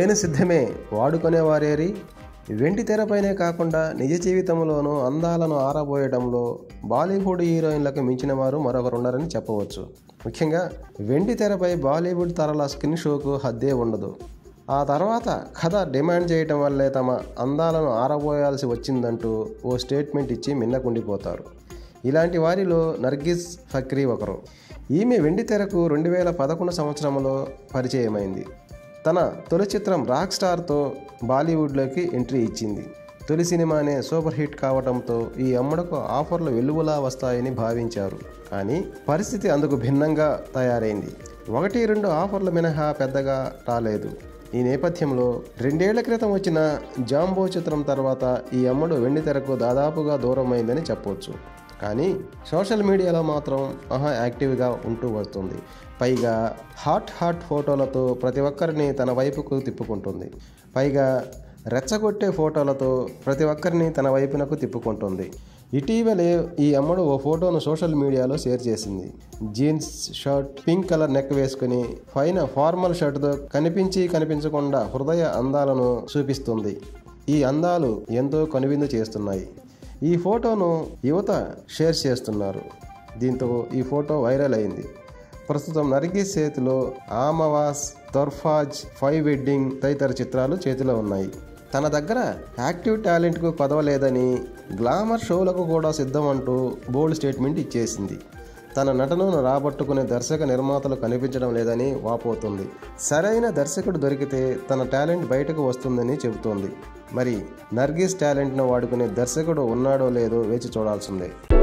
నేను సిద్ధమే వాడుకునేవారేరి వెండి తెరపైనే కాకుండా నిజ జీవితంలోనూ అందాలను ఆరబోయడంలో బాలీవుడ్ హీరోయిన్లకు మించిన వారు మరొకరుండరని చెప్పవచ్చు ముఖ్యంగా వెండి తెరపై బాలీవుడ్ తరల స్కిన్ షోకు హద్దే ఉండదు ఆ తర్వాత కథ డిమాండ్ చేయటం వల్లే తమ అందాలను ఆరబోయాల్సి వచ్చిందంటూ ఓ స్టేట్మెంట్ ఇచ్చి మిన్నకుండిపోతారు ఇలాంటి వారిలో నర్గిస్ ఫక్రీ ఒకరు ఈమె వెండి తెరకు రెండు వేల పదకొండు సంవత్సరంలో పరిచయమైంది తన తొలి చిత్రం రాక్ స్టార్తో బాలీవుడ్లోకి ఎంట్రీ ఇచ్చింది తొలి సినిమానే సూపర్ హిట్ కావడంతో ఈ అమ్మడకు ఆఫర్లు వెలువలా వస్తాయని భావించారు కానీ పరిస్థితి అందుకు భిన్నంగా తయారైంది ఒకటి రెండు ఆఫర్లు మినహా పెద్దగా రాలేదు ఈ నేపథ్యంలో రెండేళ్ల క్రితం వచ్చిన జాంబో చిత్రం తర్వాత ఈ అమ్మడు వెండి తెరకు దాదాపుగా దూరమైందని చెప్పొచ్చు కానీ సోషల్ మీడియాలో మాత్రం మహా యాక్టివ్గా ఉంటూ వస్తుంది పైగా హాట్ హాట్ ఫోటోలతో ప్రతి ఒక్కరిని తన వైపుకు తిప్పుకుంటుంది పైగా రెచ్చగొట్టే ఫోటోలతో ప్రతి ఒక్కరిని తన వైపునకు తిప్పుకుంటుంది ఇటీవలే ఈ అమ్మడు ఓ ఫోటోను సోషల్ మీడియాలో షేర్ చేసింది jeans shirt pink colour neck వేసుకుని పైన ఫార్మల్ షర్ట్తో కనిపించి కనిపించకుండా హృదయ అందాలను చూపిస్తుంది ఈ అందాలు ఎంతో కనువిందు చేస్తున్నాయి ఈ ఫోటోను యువత షేర్ చేస్తున్నారు దీంతో ఈ ఫోటో వైరల్ అయింది ప్రస్తుతం నర్గీస్ చేతిలో ఆమవాస్ దొర్ఫాజ్ ఫైవ్ వెడ్డింగ్ తదితర చిత్రాలు చేతిలో ఉన్నాయి తన దగ్గర యాక్టివ్ టాలెంట్కు కొదవలేదని గ్లామర్ షోలకు కూడా సిద్ధం అంటూ బోల్డ్ స్టేట్మెంట్ ఇచ్చేసింది తన నటనను రాబట్టుకునే దర్శక నిర్మాతలు కనిపించడం లేదని వాపోతుంది సరైన దర్శకుడు దొరికితే తన టాలెంట్ బయటకు వస్తుందని చెబుతోంది మరి నర్గీస్ టాలెంట్ను వాడుకునే దర్శకుడు ఉన్నాడో లేదో వేచి చూడాల్సిందే